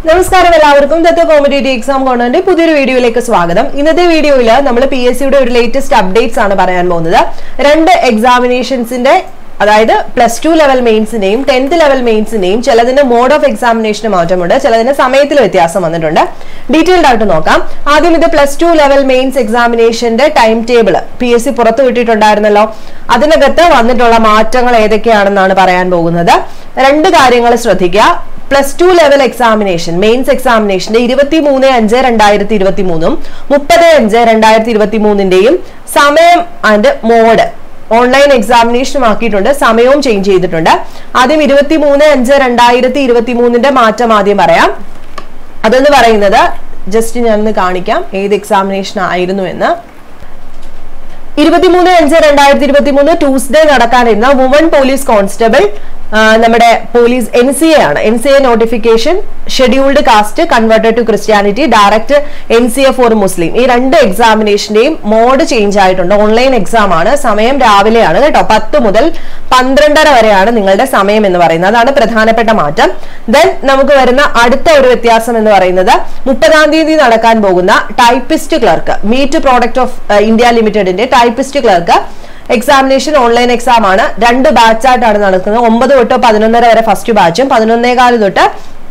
നമസ്കാരം എല്ലാവർക്കും Datta competitive exam കോണന്റെ പുതിയൊരു വീഡിയോയിലേക്ക് സ്വാഗതം ഇന്നത്തെ വീഡിയോയിൽ നമ്മൾ പി എസ് സിയുടെ ഒരു ലേറ്റസ്റ്റ് അപ്ഡേറ്റ്സ് ആണ് പറയാൻ പോകുന്നത് രണ്ട് എക്സാമിനേഷൻസിന്റെ അതായത് പ്ലസ് ടു ലെവൽ മെയിൻസിന്റെയും ടെൻത്ത് ലെവൽ മെയിൻസിന്റെയും ചിലതിന്റെ മോഡ് ഓഫ് എക്സാമിനേഷന് മാറ്റമുണ്ട് ചിലതിന് സമയത്തിൽ വ്യത്യാസം വന്നിട്ടുണ്ട് ഡീറ്റെയിൽഡ് ആയിട്ട് നോക്കാം ആദ്യം ഇത് പ്ലസ് ടു ലെവൽ മെയിൻസ് എക്സാമിനേഷന്റെ time table P S C പുറത്തു വിട്ടിട്ടുണ്ടായിരുന്നല്ലോ അതിനകത്ത് വന്നിട്ടുള്ള മാറ്റങ്ങൾ ഏതൊക്കെയാണെന്നാണ് പറയാൻ പോകുന്നത് രണ്ട് കാര്യങ്ങൾ ശ്രദ്ധിക്കുക plus two level examination mains എക്സാമിനേഷന്റെ ഇരുപത്തി മൂന്ന് അഞ്ച് രണ്ടായിരത്തി ഇരുപത്തി മൂന്നും മുപ്പത് അഞ്ച് രണ്ടായിരത്തി ഇരുപത്തി മൂന്നിന്റെയും സമയം ആൻഡ് മോഡ് ഓൺലൈൻ എക്സാമിനേഷനും ആക്കിയിട്ടുണ്ട് സമയവും ചേഞ്ച് ചെയ്തിട്ടുണ്ട് ആദ്യം ഇരുപത്തി മൂന്ന് അഞ്ച് രണ്ടായിരത്തി ഇരുപത്തി മൂന്നിന്റെ മാറ്റം ആദ്യം പറയാം അതെന്ന് പറയുന്നത് ജസ്റ്റ് ഞാൻ ഒന്ന് കാണിക്കാം ഏത് എക്സാമിനേഷൻ ആയിരുന്നു എന്ന് ഇരുപത്തിമൂന്ന് അഞ്ച് രണ്ടായിരത്തി ഇരുപത്തി മൂന്ന് ട്യൂസ്ഡേ നടക്കാനിരുന്ന വുമൺ പോലീസ് കോൺസ്റ്റബിൾ ആ, നമ്മുടെ പോലീസ് എൻ സി എ ആണ് N C A notification scheduled caste converted to Christianity direct N C A for Muslim ഈ രണ്ട് എക്സാമിനേഷന്റെയും മോഡ് ചേഞ്ച് ആയിട്ടുണ്ട് ഓൺലൈൻ എക്സാം ആണ് സമയം രാവിലെയാണ് കേട്ടോ പത്ത് മുതൽ പന്ത്രണ്ടര വരെയാണ് നിങ്ങളുടെ സമയം എന്ന് പറയുന്നത് അതാണ് പ്രധാനപ്പെട്ട മാറ്റം ദെൻ നമുക്ക് വരുന്ന അടുത്ത ഒരു വ്യത്യാസം എന്ന് പറയുന്നത് മുപ്പതാം തീയതി നടക്കാൻ പോകുന്ന typist clerk meat product of India ലിമിറ്റഡിന്റെ typist clerk examination online exam ആണ് രണ്ട് ബാച്ച് ആയിട്ടാണ് നടക്കുന്നത് ഒമ്പത് തൊട്ട് പതിനൊന്നര വരെ ഫസ്റ്റ് ബാച്ചും പതിനൊന്നേകാല് തൊട്ട്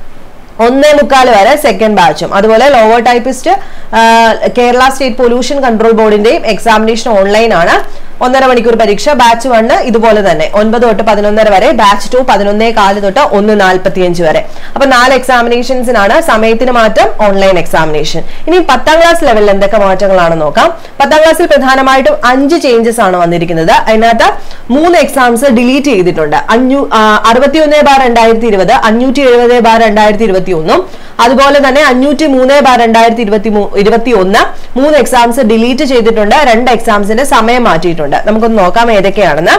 ഒന്നേ മുക്കാൽ വരെ സെക്കൻഡ് ബാച്ചും അതുപോലെ lower typist Kerala state pollution control ബോർഡിന്റെയും എക്സാമിനേഷൻ ഓൺലൈൻ ആണ് ഒന്നര മണിക്കൂർ പരീക്ഷ ബാച്ച് വണ്ണ് ഇതുപോലെ തന്നെ ഒൻപത് തൊട്ട് പതിനൊന്നര വരെ ബാച്ച് ടു പതിനൊന്നേ കാല് തൊട്ട് ഒന്ന് നാൽപ്പത്തിയഞ്ച് വരെ അപ്പൊ നാല് എക്സാമിനേഷൻസിനാണ് സമയത്തിന് മാറ്റം ഓൺലൈൻ എക്സാമിനേഷൻ ഇനി പത്താം ക്ലാസ് ലെവലിൽ എന്തൊക്കെ മാറ്റങ്ങളാണെന്ന് നോക്കാം പത്താം ക്ലാസ്സിൽ പ്രധാനമായിട്ടും അഞ്ച് ചേഞ്ചസ് ആണ് വന്നിരിക്കുന്നത് അതിനകത്ത് മൂന്ന് എക്സാംസ് ഡിലീറ്റ് ചെയ്തിട്ടുണ്ട് അഞ്ഞൂ അറുപത്തിയൊന്ന് ബാർ രണ്ടായിരത്തി ഇരുപത് അഞ്ഞൂറ്റി എഴുപത് ബാർ രണ്ടായിരത്തി ഇരുപത്തി ഒന്നും അതുപോലെ തന്നെ അഞ്ഞൂറ്റി മൂന്ന് ബാർ രണ്ടായിരത്തി ഇരുപത്തി ഇരുപത്തി ഒന്ന് മൂന്ന് എക്സാംസ് ഡിലീറ്റ് ചെയ്തിട്ടുണ്ട് രണ്ട് എക്സാംസിന്റെ സമയം മാറ്റിയിട്ടുണ്ട് നമുക്കൊന്ന് നോക്കാം ഏതൊക്കെയാണെന്ന്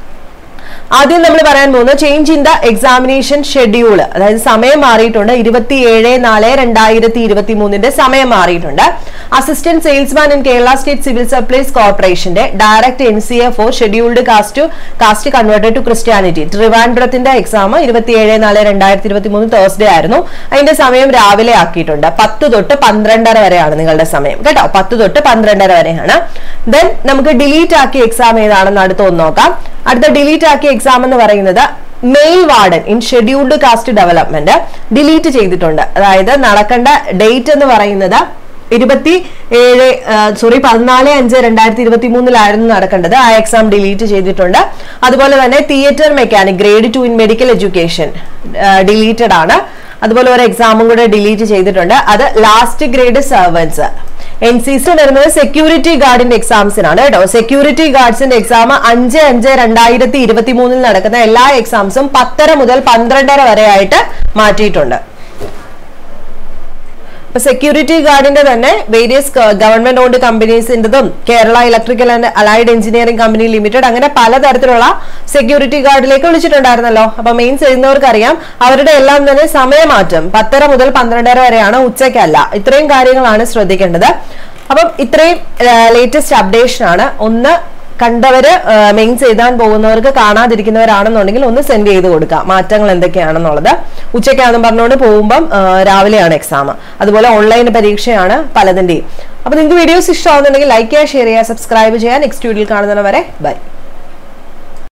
ആദ്യം നമ്മൾ പറയാൻ പോകുന്നത് change in the examination schedule അതായത് സമയം മാറിയിട്ടുണ്ട് ഇരുപത്തിയേഴ് നാല് രണ്ടായിരത്തി ഇരുപത്തി മൂന്നിന്റെ സമയം മാറിയിട്ടുണ്ട് assistant salesman in Kerala state civil supplies കോർപ്പറേഷന്റെ direct N C F scheduled caste caste converted to Christianity ട്രിവാൻഡ്രത്തിന്റെ എക്സാം ഇരുപത്തിയേഴ് നാല് രണ്ടായിരത്തി ഇരുപത്തി മൂന്ന് തേഴ്സ്ഡേ ആയിരുന്നു അതിന്റെ സമയം രാവിലെ ആക്കിയിട്ടുണ്ട് പത്ത് തൊട്ട് പന്ത്രണ്ടര വരെയാണ് നിങ്ങളുടെ സമയം കേട്ടോ പത്ത് തൊട്ട് പന്ത്രണ്ടര വരെയാണ് ദെൻ നമുക്ക് ഡിലീറ്റ് ആക്കിയ എക്സാം ഏതാണെന്ന് അടുത്ത ഒന്ന് നോക്കാം അടുത്ത ഡിലീറ്റ് ആക്കിയ എക്സാം എന്ന് പറയുന്നത് male warden in scheduled caste development delete ചെയ്തിട്ടുണ്ട് അതായത് നടക്കേണ്ട ഡേറ്റ് എന്ന് പറയുന്നത് ഇരുപത്തി ഏഴ് സോറി പതിനാല് അഞ്ച് രണ്ടായിരത്തി ഇരുപത്തി മൂന്നിലായിരുന്നു നടക്കേണ്ടത് ആ എക്സാം ഡിലീറ്റ് ചെയ്തിട്ടുണ്ട് അതുപോലെ തന്നെ theatre mechanic grade two in medical education deleted ആണ് അതുപോലെ ഒരു എക്സാമും കൂടെ ഡിലീറ്റ് ചെയ്തിട്ടുണ്ട് അത് last grade servants N C C വരുന്നത് സെക്യൂരിറ്റി ഗാർഡിന്റെ എക്സാംസിനാണ് കേട്ടോ സെക്യൂരിറ്റി ഗാർഡ്സിന്റെ എക്സാം അഞ്ച് അഞ്ച് രണ്ടായിരത്തി ഇരുപത്തി മൂന്നിൽ നടക്കുന്ന എല്ലാ എക്സാംസും പത്തര മുതൽ പന്ത്രണ്ടര വരെ ആയിട്ട് മാറ്റിയിട്ടുണ്ട് ഇപ്പൊ സെക്യൂരിറ്റി ഗാർഡിന്റെ തന്നെ വേരിയസ് ഗവൺമെന്റ് ഓൺഡ് കമ്പനീസിന്റെതും Kerala electrical and allied engineering company limited അങ്ങനെ പലതരത്തിലുള്ള സെക്യൂരിറ്റി ഗാർഡിലേക്ക് വിളിച്ചിട്ടുണ്ടായിരുന്നല്ലോ അപ്പൊ മെയിൻസ് എഴുതുന്നവർക്ക് അറിയാം അവരുടെ എല്ലാം തന്നെ സമയമാറ്റം പത്തര മുതൽ പന്ത്രണ്ടര വരെയാണ് ഉച്ചയ്ക്കല്ല ഇത്രയും കാര്യങ്ങളാണ് ശ്രദ്ധിക്കേണ്ടത് അപ്പം ഇത്രയും ലേറ്റസ്റ്റ് അപ്ഡേഷൻ ആണ് ഒന്ന് കണ്ടവര് മെയിൻസ് എഴുതാൻ പോകുന്നവർക്ക് കാണാതിരിക്കുന്നവരാണെന്നുണ്ടെങ്കിൽ ഒന്ന് സെൻഡ് ചെയ്ത് കൊടുക്കുക മാറ്റങ്ങൾ എന്തൊക്കെയാണെന്നുള്ളത് ഉച്ചയ്ക്കാണെന്ന് പറഞ്ഞുകൊണ്ട് പോകുമ്പം ആ, രാവിലെയാണ് എക്സാം അതുപോലെ ഓൺലൈൻ പരീക്ഷയാണ് പലതിന്റെയും അപ്പൊ നിങ്ങൾക്ക് വീഡിയോസ് ഇഷ്ടമാവുന്നുണ്ടെങ്കിൽ ലൈക്ക് ചെയ്യുക ഷെയർ ചെയ്യുക സബ്സ്ക്രൈബ് ചെയ്യുക നെക്സ്റ്റ് വീഡിയോയിൽ കാണുന്നവരെ ബൈ